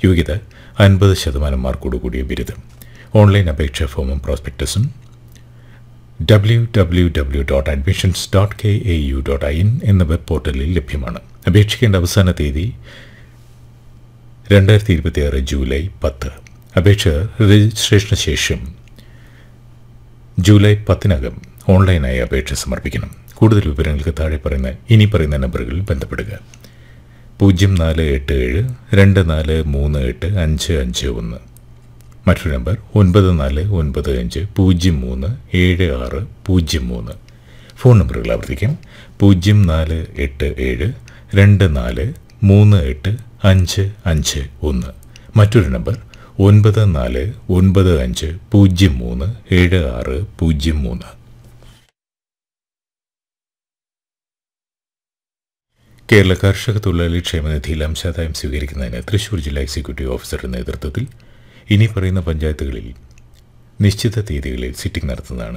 യോഗ്യത അൻപത് ശതമാനം മാർക്കോടുകൂടിയ ബിരുദം ഓൺലൈൻ അപേക്ഷാ ഫോമും പ്രോസ്പെക്ടസും W W W dot admissions dot K A U dot I N എന്ന വെബ് പോർട്ടലിൽ ലഭ്യമാണ് അപേക്ഷിക്കേണ്ട അവസാന തീയതി രണ്ടായിരത്തി ഇരുപത്തിയാറ് ജൂലൈ പത്ത് അപേക്ഷ രജിസ്ട്രേഷന് ശേഷം ജൂലൈ പത്തിനകം ഓൺലൈനായി അപേക്ഷ സമർപ്പിക്കണം കൂടുതൽ വിവരങ്ങൾക്ക് താഴെ പറയുന്ന ഇനി പറയുന്ന നമ്പറുകളിൽ ബന്ധപ്പെടുക പൂജ്യം നാല് എട്ട് ഏഴ് രണ്ട് നാല് മൂന്ന് എട്ട് അഞ്ച് അഞ്ച് ഒന്ന് മറ്റൊരു നമ്പർ ഒൻപത് നാല് ഒൻപത് അഞ്ച് പൂജ്യം മൂന്ന് ഏഴ് ആറ് പൂജ്യം മൂന്ന് ഫോൺ നമ്പറുകൾ ആവർത്തിക്കാം പൂജ്യം നാല് എട്ട് ഏഴ് രണ്ട് നാല് മൂന്ന് എട്ട് അഞ്ച് അഞ്ച് ഒന്ന് മറ്റൊരു നമ്പർ ഒൻപത് നാല് ഒൻപത് അഞ്ച് പൂജ്യം മൂന്ന് ഏഴ് ആറ് പൂജ്യം മൂന്ന് കേരള കർഷക തൊഴിലാളി ക്ഷേമനിധിയിൽ അംശാദായം സ്വീകരിക്കുന്നതിന് തൃശൂർ ജില്ലാ എക്സിക്യൂട്ടീവ് ഓഫീസറുടെ നേതൃത്വത്തിൽ ഇനി പറയുന്ന പഞ്ചായത്തുകളിൽ നിശ്ചിത തീയതികളിൽ സിറ്റിംഗ് നടത്തുന്നതാണ്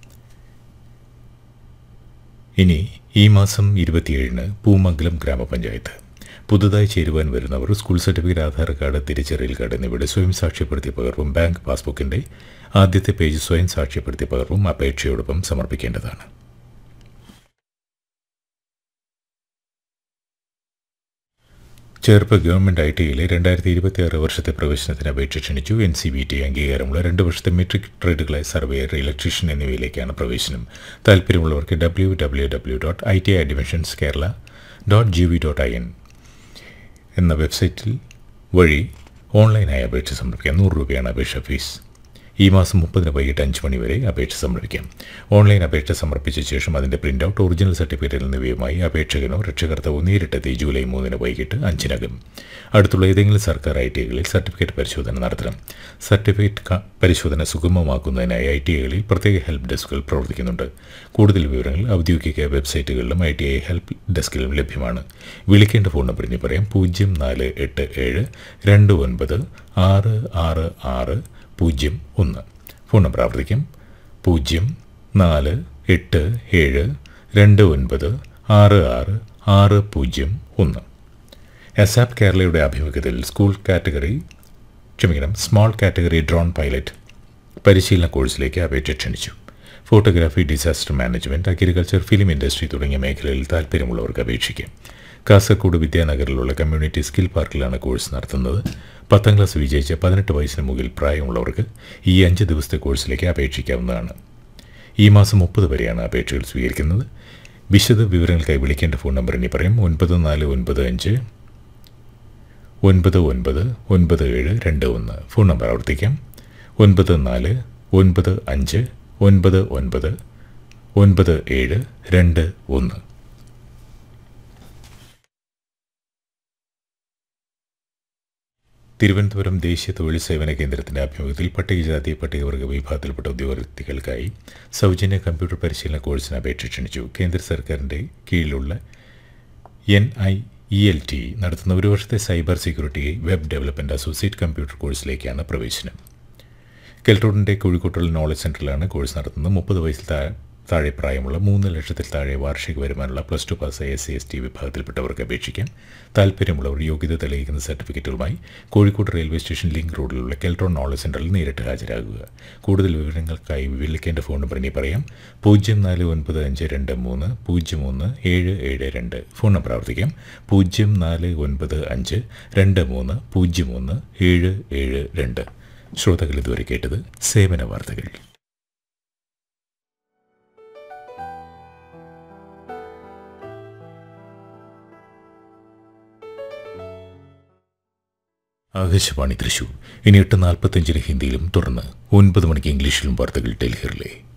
ഇനി ഈ മാസം ഇരുപത്തിയേഴിന് പൂമംഗലം ഗ്രാമപഞ്ചായത്ത് പുതുതായി ചേരുവാൻ വരുന്നവർ സ്കൂൾ സർട്ടിഫിക്കറ്റ് ആധാർ കാർഡ് തിരിച്ചറിയൽ കാർഡ് എന്നിവയുടെ സ്വയം സാക്ഷ്യപ്പെടുത്തിയ പകർപ്പും ബാങ്ക് പാസ്ബുക്കിന്റെ ആദ്യത്തെ പേജ് സ്വയം സാക്ഷ്യപ്പെടുത്തിയ പകർപ്പും അപേക്ഷയോടൊപ്പം സമർപ്പിക്കേണ്ടതാണ് ചേർപ്പ് ഗവൺമെന്റ് ഐ ടിയിലെ രണ്ടായിരത്തി ഇരുപത്തിയാറ് വർഷത്തെ പ്രവേശനത്തിന് അപേക്ഷ ക്ഷണിച്ചു എൻ സി ബി ടി അംഗീകാരമുള്ള രണ്ട് വർഷത്തെ മെട്രിക് ട്രേഡുകളായ സർവേയർ ഇലക്ട്രീഷ്യൻ എന്നിവയിലേക്കാണ് പ്രവേശനം താല്പര്യമുള്ളവർക്ക് W W W dot I T admissions Kerala dot G V dot I N എന്ന വെബ്സൈറ്റിൽ വഴി ഓൺലൈനായി അപേക്ഷ സമർപ്പിക്കാം നൂറ് രൂപയാണ് അപേക്ഷ ഫീസ് ഈ മാസം മുപ്പതിന് വൈകിട്ട് അഞ്ച് മണി വരെ അപേക്ഷ സമർപ്പിക്കാം ഓൺലൈൻ അപേക്ഷ സമർപ്പിച്ച ശേഷം അതിന്റെ പ്രിന്റ് ഔട്ട് ഒറിജിനൽ സർട്ടിഫിക്കറ്റ് എന്നിവയുമായി അപേക്ഷകനോ രക്ഷകർത്താവോ നേരിട്ടെത്തി ജൂലൈ മൂന്നിന് വൈകിട്ട് അഞ്ചിനകം അടുത്തുള്ള ഏതെങ്കിലും സർക്കാർ ഐ ടി ഐകളിൽ സർട്ടിഫിക്കറ്റ് പരിശോധന നടത്തണം സർട്ടിഫിക്കറ്റ് ക- പരിശോധന സുഗമമാക്കുന്നതിനായി ഐ ടി ഐകളിൽ പ്രത്യേക ഹെൽപ്പ് ഡെസ്കുകൾ പ്രവർത്തിക്കുന്നുണ്ട് കൂടുതൽ വിവരങ്ങൾ ഔദ്യോഗിക വെബ്സൈറ്റുകളിലും ഐ ടി ഐ ഹെൽപ്പ് ഡെസ്കിലും ലഭ്യമാണ് വിളിക്കേണ്ട ഫോൺ നമ്പർ ഇനി പറയാം പൂജ്യം നാല് എട്ട് ഏഴ് രണ്ട് ഒൻപത് ആറ് ആറ് ആറ് പൂജ്യം ഒന്ന് ഫോൺ നമ്പർ ആവർത്തിക്കാം പൂജ്യം നാല് എട്ട് ഏഴ് രണ്ട് ഒൻപത് ആറ് ആറ് ആറ് പൂജ്യം ഒന്ന് എസാപ്പ് കേരളയുടെ ആഭിമുഖ്യത്തിൽ സ്കൂൾ കാറ്റഗറി ക്ഷമിക്കണം സ്മോൾ കാറ്റഗറി ഡ്രോൺ പൈലറ്റ് പരിശീലന കോഴ്സിലേക്ക് അപേക്ഷ ക്ഷണിച്ചു photography disaster management agriculture film industry തുടങ്ങിയ മേഖലയിൽ താല്പര്യമുള്ളവർക്ക് അപേക്ഷിക്കാം കാസർഗോഡ് വിദ്യാനഗറിലുള്ള കമ്മ്യൂണിറ്റി സ്കിൽ പാർക്കിലാണ് കോഴ്സ് നടത്തുന്നത് പത്താം ക്ലാസ് വിജയിച്ച പതിനെട്ട് വയസ്സിന് മുകളിൽ പ്രായമുള്ളവർക്ക് ഈ അഞ്ച് ദിവസത്തെ കോഴ്സിലേക്ക് അപേക്ഷിക്കാവുന്നതാണ് ഈ മാസം മുപ്പത് വരെയാണ് അപേക്ഷകൾ സ്വീകരിക്കുന്നത് വിശദ വിവരങ്ങൾക്കായി വിളിക്കേണ്ട ഫോൺ നമ്പർ ഇനി പറയും ഒൻപത് നാല് ഒൻപത് അഞ്ച് ഒൻപത് ഒൻപത് ഒൻപത് ഏഴ് രണ്ട് ഒന്ന് ഫോൺ നമ്പർ ആവർത്തിക്കാം ഒൻപത് നാല് ഒൻപത് അഞ്ച് ഒൻപത് ഒൻപത് ഒൻപത് ഏഴ് രണ്ട് ഒന്ന് തിരുവനന്തപുരം ദേശീയ തൊഴിൽ സേവന കേന്ദ്രത്തിന്റെ ആഭിമുഖ്യത്തിൽ പട്ടികജാതി പട്ടികവർഗ വിഭാഗത്തിൽപ്പെട്ട ഉദ്യോഗാർത്ഥികൾക്കായി സൗജന്യ കമ്പ്യൂട്ടർ പരിശീലന കോഴ്സിന് അപേക്ഷ ക്ഷണിച്ചു കേന്ദ്ര സർക്കാരിന്റെ കീഴിലുള്ള N I E L T നടത്തുന്ന ഒരു വർഷത്തെ cyber security web development associate computer കോഴ്സിലേക്കാണ് പ്രവേശനം കെൽട്രോഡിന്റെ കോഴിക്കോട്ടുള്ള നോളജ് സെന്ററിലാണ് കോഴ്സ് നടത്തുന്നത് മുപ്പത് വയസ്സിൽ താ- താഴെ പ്രായമുള്ള മൂന്ന് ലക്ഷത്തിൽ താഴെ വാർഷിക വരുമാനമുള്ള plus two pass S C S T വിഭാഗത്തിൽപ്പെട്ടവർക്ക് അപേക്ഷിക്കാം താല്പര്യമുള്ളവർ യോഗ്യത തെളിയിക്കുന്ന സർട്ടിഫിക്കറ്റുകളുമായി കോഴിക്കോട് റെയിൽവേ സ്റ്റേഷൻ ലിങ്ക് റോഡിലുള്ള കെൽട്രോൺ നോളജ് സെന്ററിൽ നേരിട്ട് ഹാജരാകുക കൂടുതൽ വിവരങ്ങൾക്കായി വിളിക്കേണ്ട ഫോൺ നമ്പർ ഇനി പറയാം പൂജ്യം നാല് ഒൻപത് അഞ്ച് രണ്ട് മൂന്ന് പൂജ്യം ഒന്ന് ഏഴ് ഏഴ് രണ്ട് ഫോൺ നമ്പർ ആവർത്തിക്കാം പൂജ്യം നാല് ഒൻപത് അഞ്ച് രണ്ട് മൂന്ന് പൂജ്യം ഒന്ന് ഏഴ് ഏഴ് രണ്ട് ശ്രോതാക്കൾ ഇതുവരെ കേട്ടത് സേവന വാർത്തകൾ ആകാശവാണി തൃശൂർ ഇനി എട്ട് നാൽപ്പത്തഞ്ചിന് ഹിന്ദിയിലും തുടർന്ന് ഒൻപത് മണിക്ക് ഇംഗ്ലീഷിലും വാർത്തകൾ ഡൽഹിയിലെ